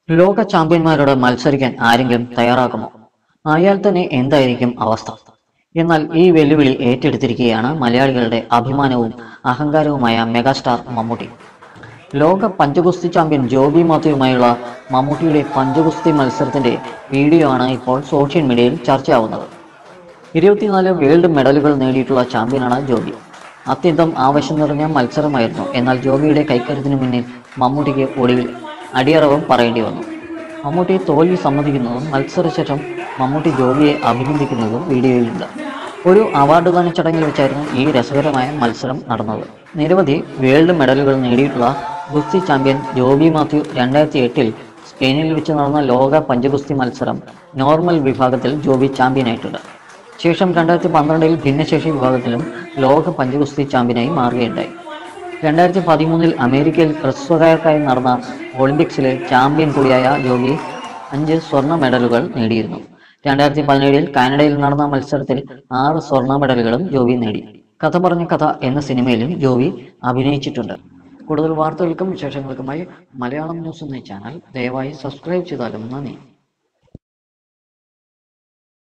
ലോക ചാമ്പ്യന്മാരോട് മത്സരിക്കാൻ ആരെങ്കിലും തയ്യാറാകുമോ ആയാൽ തന്നെ എന്തായിരിക്കും അവസ്ഥ എന്നാൽ ഈ വെല്ലുവിളി ഏറ്റെടുത്തിരിക്കുകയാണ് മലയാളികളുടെ അഭിമാനവും അഹങ്കാരവുമായ മെഗാസ്റ്റാർ മമ്മൂട്ടി ലോക പഞ്ചഗുസ്തി ചാമ്പ്യൻ ജോബി മാത്യുവുമായുള്ള മമ്മൂട്ടിയുടെ പഞ്ചഗുസ്തി മത്സരത്തിന്റെ വീഡിയോ ആണ് ഇപ്പോൾ സോഷ്യൽ മീഡിയയിൽ ചർച്ചയാവുന്നത് ഇരുപത്തിനാല് വേൾഡ് മെഡലുകൾ നേടിയിട്ടുള്ള ചാമ്പ്യനാണ് ജോബി അത്യന്തം ആവശ്യം നിറഞ്ഞ മത്സരമായിരുന്നു എന്നാൽ ജോബിയുടെ കൈക്കരുത്തിന് മുന്നിൽ മമ്മൂട്ടിക്ക് ഒടുവിൽ അടിയറവും പറയേണ്ടി വന്നു മമ്മൂട്ടി തോൽവി സമ്മതിക്കുന്നതും മത്സരശേഷം മമ്മൂട്ടി ജോബിയെ അഭിനന്ദിക്കുന്നതും വീഡിയോയിലുണ്ട് ഒരു അവാർഡ് ദാന ചടങ്ങിൽ വെച്ചായിരുന്നു ഈ രസകരമായ മത്സരം നടന്നത് നിരവധി വേൾഡ് മെഡലുകൾ നേടിയിട്ടുള്ള ഗുസ്തി ചാമ്പ്യൻ ജോബി മാത്യു രണ്ടായിരത്തി എട്ടിൽ സ്പെയിനിൽ വെച്ച് നടന്ന ലോക പഞ്ചഗുസ്തി മത്സരം നോർമൽ വിഭാഗത്തിൽ ജോബി ചാമ്പ്യനായിട്ടുണ്ട് ശേഷം രണ്ടായിരത്തി പന്ത്രണ്ടിൽ ഭിന്നശേഷി വിഭാഗത്തിലും ലോക പഞ്ചഗുസ്തി ചാമ്പ്യനായി മാറുകയുണ്ടായി രണ്ടായിരത്തി പതിമൂന്നിൽ അമേരിക്കയിൽ ഹ്രസ്വകാർക്കായി നടന്ന ഒളിമ്പിക്സിലെ ചാമ്പ്യൻ കൂടിയായ ജോബി അഞ്ച് സ്വർണ്ണ മെഡലുകൾ നേടിയിരുന്നു രണ്ടായിരത്തി പതിനേഴിൽ കാനഡയിൽ നടന്ന മത്സരത്തിൽ ആറ് സ്വർണ്ണ മെഡലുകളും ജോബി നേടി കഥ പറഞ്ഞ കഥ എന്ന സിനിമയിലും ജോബി അഭിനയിച്ചിട്ടുണ്ട് കൂടുതൽ വാർത്തകൾക്കും വിശേഷങ്ങൾക്കുമായി മലയാളം ന്യൂസ് എന്ന ചാനൽ ദയവായി സബ്സ്ക്രൈബ് ചെയ്താലും നന്ദി